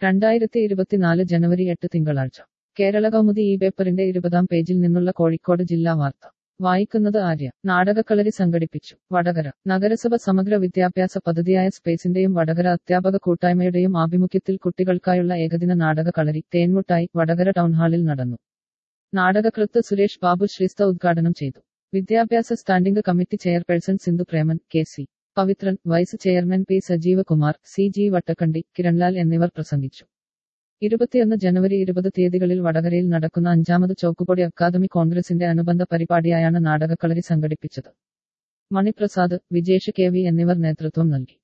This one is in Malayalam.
രണ്ടായിരത്തി ഇരുപത്തിനാല് ജനുവരി എട്ട് തിങ്കളാഴ്ച കേരള കൗമുദി ഈ പേപ്പറിന്റെ ഇരുപതാം പേജിൽ നിന്നുള്ള കോഴിക്കോട് ജില്ലാ വാർത്ത വായിക്കുന്നത് ആര്യ നാടകക്കളരി സംഘടിപ്പിച്ചു വടകര നഗരസഭ സമഗ്ര വിദ്യാഭ്യാസ പദ്ധതിയായ സ്പേസിന്റെയും വടകര അധ്യാപക കൂട്ടായ്മയുടെയും ആഭിമുഖ്യത്തിൽ കുട്ടികൾക്കായുള്ള ഏകദിന നാടക കളരി തേൻമുട്ടായി വടകര ടൗൺഹാളിൽ നടന്നു നാടകകൃത്ത് സുരേഷ് ബാബു ശ്രീസ്ത ഉദ്ഘാടനം ചെയ്തു വിദ്യാഭ്യാസ standing committee chairperson Sindhu Preman K C Pavithran vice chairman P Sajeevakumar C G Vattakandi Kiranlal എന്നിവർ പ്രസംഗിച്ചു ഇരുപത്തിയൊന്ന് ജനുവരി ഇരുപത് തീയതികളിൽ വടകരയിൽ നടക്കുന്ന അഞ്ചാമത് ചോക്കുപൊടി അക്കാദമി കോൺഗ്രസിന്റെ അനുബന്ധ പരിപാടിയായാണ് നാടകക്കളരി സംഘടിപ്പിച്ചത് മണിപ്രസാദ് വിജേഷ് കെ വി എന്നിവർ നേതൃത്വം നൽകി